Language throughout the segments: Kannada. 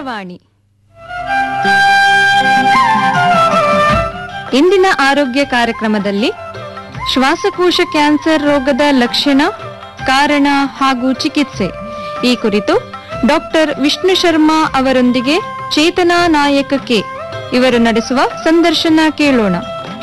ಆಕಾಶವಾಣಿ ಇಂದಿನ ಆರೋಗ್ಯ ಕಾರ್ಯಕ್ರಮದಲ್ಲಿ ಶ್ವಾಸಕೋಶ ಕ್ಯಾನ್ಸರ್ ರೋಗದ ಲಕ್ಷಣ ಕಾರಣ ಹಾಗೂ ಚಿಕಿತ್ಸೆ ಈ ಕುರಿತು ಡಾಕ್ಟರ್ ವಿಷ್ಣು ಶರ್ಮಾ ಅವರೊಂದಿಗೆ ಚೇತನಾ ನಾಯಕ ಕೆ ಇವರು ನಡೆಸುವ ಸಂದರ್ಶನ ಕೇಳೋಣ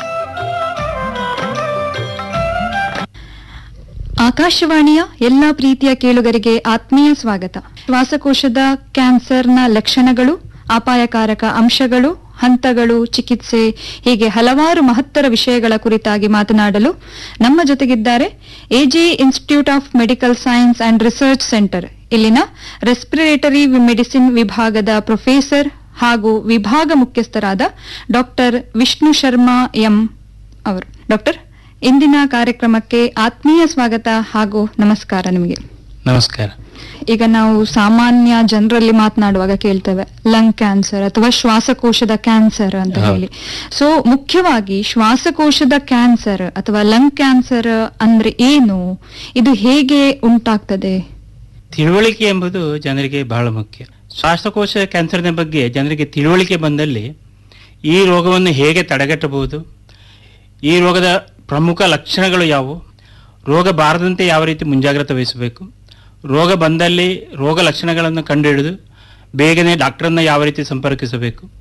ಆಕಾಶವಾಣಿಯ ಎಲ್ಲ ಪ್ರೀತಿಯ ಕೇಳುಗರಿಗೆ ಆತ್ಮೀಯ ಸ್ವಾಗತ ಶ್ವಾಸಕೋಶದ ಕ್ಯಾನ್ಸರ್ನ ಲಕ್ಷಣಗಳು ಅಪಾಯಕಾರಕ ಅಂಶಗಳು ಹಂತಗಳು ಚಿಕಿತ್ಸೆ ಹೀಗೆ ಹಲವಾರು ಮಹತ್ತರ ವಿಷಯಗಳ ಕುರಿತಾಗಿ ಮಾತನಾಡಲು ನಮ್ಮ ಜೊತೆಗಿದ್ದಾರೆ A J institute of medical science and research centre ಇಲ್ಲಿನ ರೆಸ್ಪಿರೇಟರಿ ಮೆಡಿಸಿನ್ ವಿಭಾಗದ ಪ್ರೊಫೆಸರ್ ಹಾಗೂ ವಿಭಾಗ ಮುಖ್ಯಸ್ಥರಾದ ಡಾಕ್ಟರ್ ವಿಷ್ಣು ಶರ್ಮಾ ಎಂ ಅವರು ಡಾಕ್ಟರ್ ಇಂದಿನ ಕಾರ್ಯಕ್ರಮಕ್ಕೆ ಆತ್ಮೀಯ ಸ್ವಾಗತ ಹಾಗೂ ನಮಸ್ಕಾರ ನಿಮಗೆ ನಮಸ್ಕಾರ ಈಗ ನಾವು ಸಾಮಾನ್ಯ ಜನರಲ್ಲಿ ಮಾತನಾಡುವಾಗ ಕೇಳ್ತೇವೆ ಲಂಗ್ ಕ್ಯಾನ್ಸರ್ ಅಥವಾ ಶ್ವಾಸಕೋಶದ ಕ್ಯಾನ್ಸರ್ ಅಂತ ಹೌದು. ಹೇಳಿ ಸೊ ಮುಖ್ಯವಾಗಿ ಶ್ವಾಸಕೋಶದ ಕ್ಯಾನ್ಸರ್ ಅಥವಾ ಲಂಗ್ ಕ್ಯಾನ್ಸರ್ ಅಂದ್ರೆ ಏನು ಇದು ಹೇಗೆ ಉಂಟಾಗ್ತದೆ ತಿಳುವಳಿಕೆ ಎಂಬುದು ಜನರಿಗೆ ಬಹಳ ಮುಖ್ಯ ಶ್ವಾಸಕೋಶ ಕ್ಯಾನ್ಸರ್ನ ಬಗ್ಗೆ ಜನರಿಗೆ ತಿಳುವಳಿಕೆ ಬಂದಲ್ಲಿ ಈ ರೋಗವನ್ನು ಹೇಗೆ ತಡೆಗಟ್ಟಬಹುದು ಈ ರೋಗದ ಪ್ರಮುಖ ಲಕ್ಷಣಗಳು ಯಾವುವು ರೋಗ ಬಾರದಂತೆ ಯಾವ ರೀತಿ ಮುಂಜಾಗ್ರತೆ ವಹಿಸಬೇಕು ರೋಗ ಬಂದಲ್ಲಿ ರೋಗ ಲಕ್ಷಣಗಳನ್ನು ಕಂಡುಹಿಡಿದು ಬೇಗನೆ ಡಾಕ್ಟರನ್ನ ಯಾವ ರೀತಿ ಸಂಪರ್ಕಿಸಬೇಕು